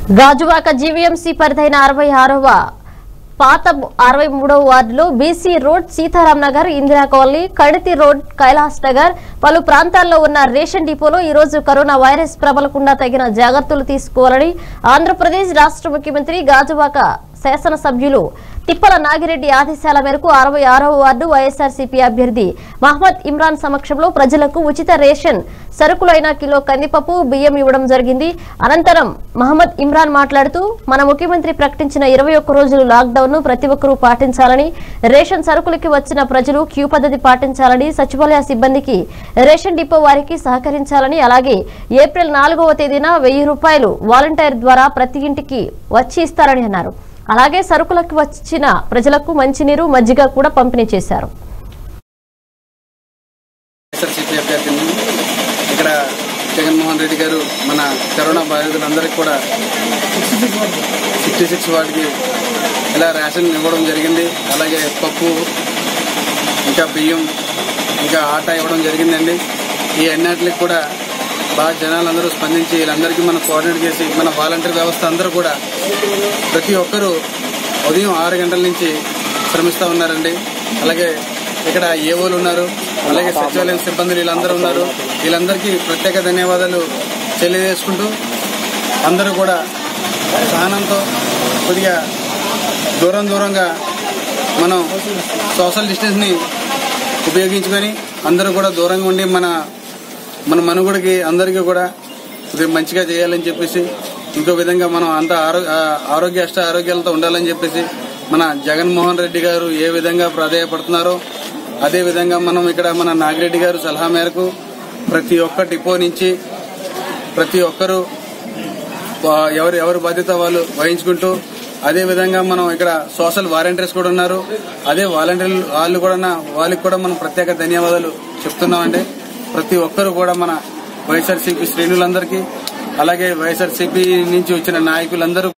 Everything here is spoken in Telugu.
గాజువాక జీవీఎంసీ పరిధైన అరవై ఆరవ పాత అరవై మూడవ వార్డులో BC road Sitaram Nagar Indira colony కడితి రోడ్ కైలాస్ నగర్ పలు ప్రాంతాల్లో ఉన్న రేషన్ డిపోలో ఈ రోజు కరోనా వైరస్ ప్రబలకుండా తగిన జాగ్రత్తలు తీసుకోవాలని ఆంధ్రప్రదేశ్ రాష్ట్ర ముఖ్యమంత్రి గాజువాక శాసనసభ్యులు తిప్పల నాగిరెడ్డి ఆదేశాల మేరకు అరవై ఆరవ వార్డు వైఎస్ఆర్సీపీ అభ్యర్థి మహమ్మద్ ఇమ్రాన్ సమక్షంలో ప్రజలకు ఉచిత రేషన్ సరుకులైన కిలో కందిపప్పు బియ్యం ఇవ్వడం జరిగింది అనంతరం మహమ్మద్ ఇమ్రాన్ మాట్లాడుతూ మన ముఖ్యమంత్రి ప్రకటించిన ఇరవై ఒక్క రోజులు లాక్డౌన్ ను ప్రతి ఒక్కరూ పాటించాలని రేషన్ సరుకులకి వచ్చిన ప్రజలు క్యూ పద్ధతి పాటించాలని సచివాలయ సిబ్బందికి రేషన్ డిపో వారికి సహకరించాలని అలాగే ఏప్రిల్ నాలుగవ తేదీన వెయ్యి రూపాయలు వాలంటీర్ ద్వారా ప్రతి ఇంటికి వచ్చి ఇస్తారని అన్నారు అలాగే సరుకులకు వచ్చిన ప్రజలకు మంచినీరు మజ్జిగ కూడా పంపిణీ చేశారు వైఎస్ఆర్సీపీ అభ్యర్థిని ఇక్కడ జగన్మోహన్ రెడ్డి గారు మన కరోనా బాధితులందరికీ కూడా సిక్స్టీ సిక్స్ వార్డుకి ఇలా రేషన్ ఇవ్వడం జరిగింది అలాగే పప్పు ఇంకా బియ్యం ఇంకా ఆటా ఇవ్వడం జరిగిందండి ఈ అన్నిటికి కూడా బాగా జనాలందరూ స్పందించి వీళ్ళందరికీ మనం కోఆర్డినేట్ చేసి మన వాలంటీర్ వ్యవస్థ అందరూ కూడా ప్రతి ఒక్కరూ ఉదయం ఆరు గంటల నుంచి శ్రమిస్తూ ఉన్నారండి అలాగే ఇక్కడ ఏవోలు ఉన్నారు అలాగే సచివాలయం సిబ్బందులు వీళ్ళందరూ ఉన్నారు వీళ్ళందరికీ ప్రత్యేక ధన్యవాదాలు తెలియజేసుకుంటూ అందరూ కూడా సహనంతో కొద్దిగా దూరం దూరంగా మనం సోషల్ డిస్టెన్స్ ని ఉపయోగించుకొని అందరూ కూడా దూరంగా ఉండి మన మన మనుగుడికి అందరికీ కూడా ఇది మంచిగా చేయాలని చెప్పేసి ఇంకో విధంగా మనం అంత ఆరో- ఆ, ఆరోగ్య అష్ట ఆరోగ్యాలతో ఉండాలని చెప్పేసి మన జగన్మోహన్ రెడ్డి గారు ఏ విధంగా ప్రాధాయపడుతున్నారో అదే విధంగా మనం ఇక్కడ మన నాగిరెడ్డి గారు సలహా మేరకు ప్రతి ఒక్క డిపో నుంచి ప్రతి ఒక్కరూ వా- ఎవరు ఎవరి బాధ్యత వాళ్ళు వహించుకుంటూ అదే విధంగా మనం ఇక్కడ సోషల్ వాలంటీర్స్ కూడా ఉన్నారు అదే వాలంటీర్లు వాళ్ళు కూడా వాళ్ళకి కూడా మనం ప్రత్యేక ధన్యవాదాలు చెప్తున్నామండి ప్రతి ఒక్కరు కూడా మన వైఎస్ఆర్సీపీ శ్రేణులందరికీ అలాగే వైఎస్ఆర్సీపీ నుంచి వచ్చిన నాయకులందరూ